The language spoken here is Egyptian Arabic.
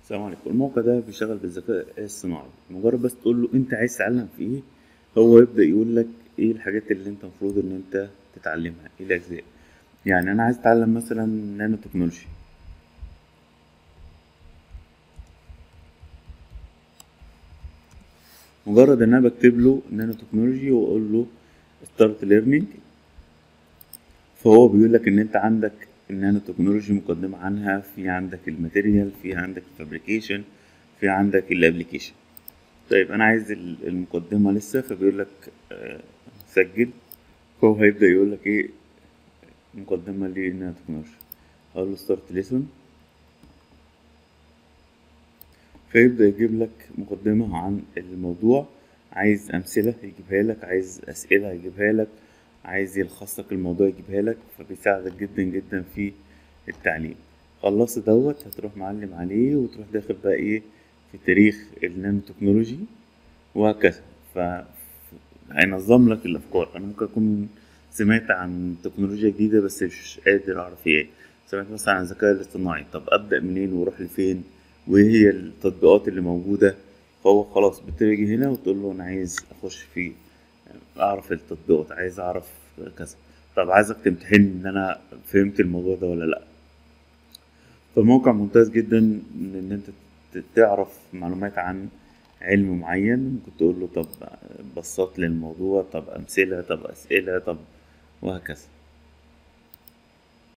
السلام عليكم الموقع ده بيشتغل بالذكاء الصناعي مجرد بس تقول له انت عايز تتعلم في ايه هو يبدأ يقول لك ايه الحاجات اللي انت المفروض ان انت تتعلمها ايه الاجزاء يعني انا عايز اتعلم مثلا نانو تكنولوجي مجرد ان انا بكتب له نانو تكنولوجي واقول له ستارت ليرنينج فهو بيقول لك ان انت عندك النانو تكنولوجي مقدمة عنها في عندك الماتيريال في عندك الفابريكيشن في عندك الابليكيشن طيب انا عايز ال- المقدمة لسه فبيقول لك آه، سجل فهو هيبدأ يقول لك ايه مقدمة للنانو تكنولوجي اقول له ستارت ليسون فيبدأ يجيب لك مقدمة عن الموضوع عايز أمثلة يجيبها لك عايز أسئلة يجيبها لك عايز يلخص لك الموضوع يجيبها لك فبيساعدك جدا جدا في التعليم خلصت دوت هتروح معلم عليه وتروح داخل بقى ايه في تاريخ النانو تكنولوجي وهكذا ف هينظم لك الأفكار أنا ممكن أكون سمعت عن تكنولوجيا جديدة بس مش قادر أعرف هي ايه سمعت مثلا عن الذكاء الاصطناعي طب أبدأ منين وأروح لفين وايه هي التطبيقات اللي موجودة فهو خلاص بتيجي هنا وتقول له أنا عايز أخش في أعرف التطبيقات عايز أعرف كذا طب عايزك تمتحن إن أنا فهمت الموضوع ده ولا لأ فالموقع ممتاز جدا إن أنت ت- تعرف معلومات عن علم معين ممكن تقول له طب بسط لي الموضوع طب أمثلة طب أسئلة طب وهكذا